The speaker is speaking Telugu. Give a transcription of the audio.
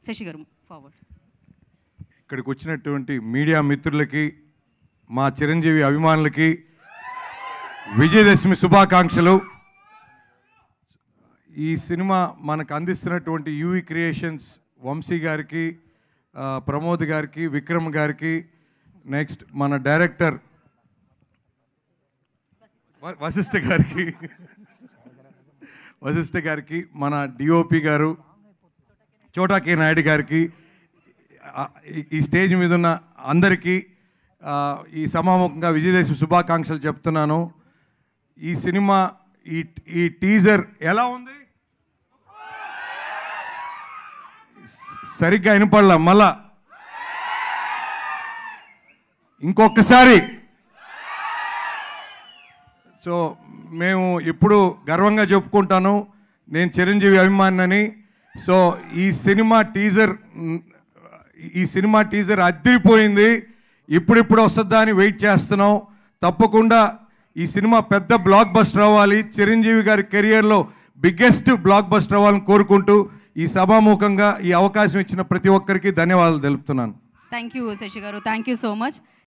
శశి గారు ఫార్వర్డ్ ఇక్కడికి వచ్చినటువంటి మీడియా మిత్రులకి మా చిరంజీవి అభిమానులకి విజయదశమి శుభాకాంక్షలు ఈ సినిమా మనకు అందిస్తున్నటువంటి యూవి క్రియేషన్స్ వంశీ గారికి ఆ, ప్రమోద్ గారికి విక్రమ్ గారికి నెక్స్ట్ మన డైరెక్టర్ వ- వశిష్ఠ గారికి వశిష్ఠ గారికి మన డిఓపి గారు చోటా కే నాయుడు గారికి ఆ, ఈ- ఈ స్టేజ్ మీద ఉన్న అందరికీ ఆ, ఈ సమాముఖంగా విజయదశమి శుభాకాంక్షలు చెప్తున్నాను ఈ సినిమా ఈ ఈ టీజర్ ఎలా ఉంది స- సరిగ్గా వినపడలా మళ్ళా ఇంకొకసారి సో మేము ఇప్పుడు గర్వంగా చెప్పుకుంటాను నేను చిరంజీవి అభిమానిని సో ఈ సినిమా టీజర్ మ్, ఈ సినిమా టీజర్ అద్దరిపోయింది ఇప్పుడిప్పుడు వస్తుందా అని వెయిట్ చేస్తున్నాం తప్పకుండా ఈ సినిమా పెద్ద బ్లాక్ బస్టర్ అవ్వాలి చిరంజీవి గారి కెరియర్లో బిగ్గెస్ట్ బ్లాక్ బస్టర్ అవ్వాలని కోరుకుంటూ ఈ సభాముఖంగా ఈ అవకాశం ఇచ్చిన ప్రతి ఒక్కరికి ధన్యవాదాలు తెలుపుతున్నాను థ్యాంక్ యూ శశి గారు థ్యాంక్ యూ సో మచ్